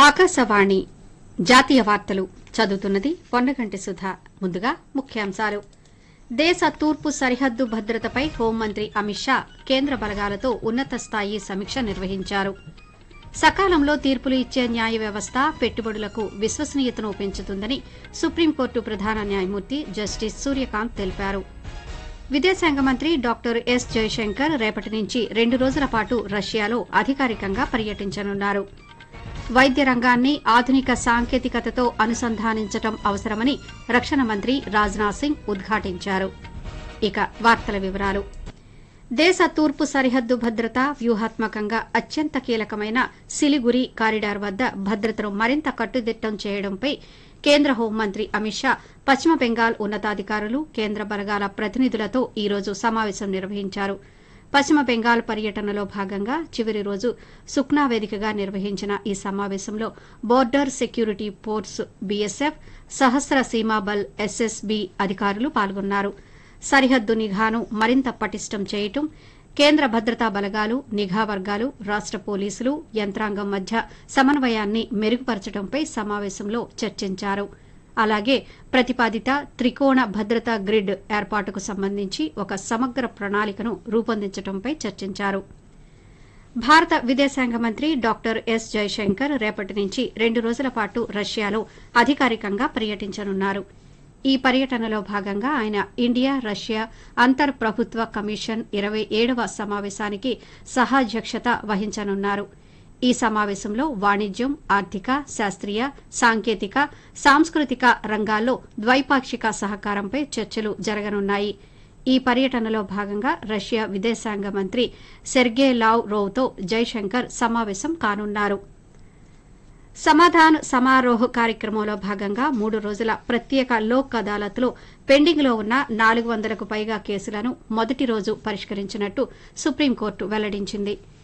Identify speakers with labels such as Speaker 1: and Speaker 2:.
Speaker 1: ఆకాశవాణి జాతీయ వార్తలు చదువుతున్నది పొన్నగంటి సుధ ముందుగా ముఖ్యాంశాలు దేశ తూర్పు సరిహద్దు భద్రతపై హోంమంత్రి అమిత్ షా కేంద్ర బలగాలతో ఉన్నత స్థాయి సమీక్ష నిర్వహించారు సకాలంలో తీర్పులు ఇచ్చే న్యాయ వ్యవస్థ పెట్టుబడులకు విశ్వసనీయతను పెంచుతుందని సుప్రీంకోర్టు ప్రధాన న్యాయమూర్తి జస్టిస్ సూర్యకాంత్ తెలిపారు విదేశాంగ మంత్రి డాక్టర్ ఎస్ జయశంకర్ రేపటి నుంచి రెండు రోజుల పాటు రష్యాలో అధికారికంగా పర్యటించనున్నారు వైద్య రంగాన్ని ఆధునిక సాంకేతికతతో అనుసంధానించడం అవసరమని రక్షణ మంత్రి రాజ్నాథ్ సింగ్ ఉద్ఘాటించారు ఇక వార్తల వివరాలు దేశ తూర్పు సరిహద్దు భద్రత వ్యూహాత్మకంగా అత్యంత కీలకమైన సిలిగురి కారిడార్ వద్ద భద్రతను మరింత కట్టుదిట్టం చేయడంపై కేంద్ర హోంమంత్రి అమిత్ షా పశ్చిమ బెంగాల్ ఉన్నతాధికారులు కేంద్ర బలగాల ప్రతినిధులతో ఈ రోజు సమావేశం నిర్వహించారు పశ్చిమ బెంగాల్ పర్యటనలో భాగంగా చివరి రోజు సుక్నా వేదికగా నిర్వహించిన ఈ సమావేశంలో border security force BSF Sashastra Seema Bal SSB అధికారులు పాల్గొన్నారు సరిహద్దు నిఘాను మరింత పటిష్టం చేయటం కేంద్ర భద్రతా బలగాలు నిఘా వర్గాలు రాష్ట పోలీసులు యంత్రాంగం మధ్య సమన్వయాన్ని మెరుగుపరచడంపై సమావేశంలో చర్చించారు అలాగే ప్రతిపాదిత త్రికోణ భద్రతా గ్రిడ్ ఏర్పాటుకు సంబంధించి ఒక సమగ్ర ప్రణాళికను రూపొందించడంపై చర్చించారు భారత విదేశాంగ మంత్రి డాక్టర్ ఎస్ జయశంకర్ రేపటి నుంచి రెండు రోజుల పాటు రష్యాలో అధికారికంగా పర్యటించనున్నారు ఈ పర్యటనలో భాగంగా ఆయన ఇండియా రష్యా అంతర్ ప్రభుత్వ కమిషన్ ఇరవై ఏడవ సమావేశానికి సహాధ్యక్షత వహించనున్నారు ఈ సమావేశంలో వాణిజ్యం ఆర్థిక శాస్త్రీయ సాంకేతిక సాంస్కృతిక రంగాల్లో ద్వైపాక్షిక సహకారంపై చర్చలు జరగనున్నాయి ఈ పర్యటనలో భాగంగా రష్యా విదేశాంగ మంత్రి సెర్గే లావ్ రోవ్తో జైశంకర్ సమావేశం కానున్నారు సమాధాన్ సమారోహ్ కార్యక్రమంలో భాగంగా మూడు రోజుల ప్రత్యేక లోక్ అదాలత్లో పెండింగ్లో ఉన్న నాలుగు వందలకు పైగా కేసులను మొదటి రోజు పరిష్కరించినట్టు సుప్రీంకోర్టు వెల్లడించింది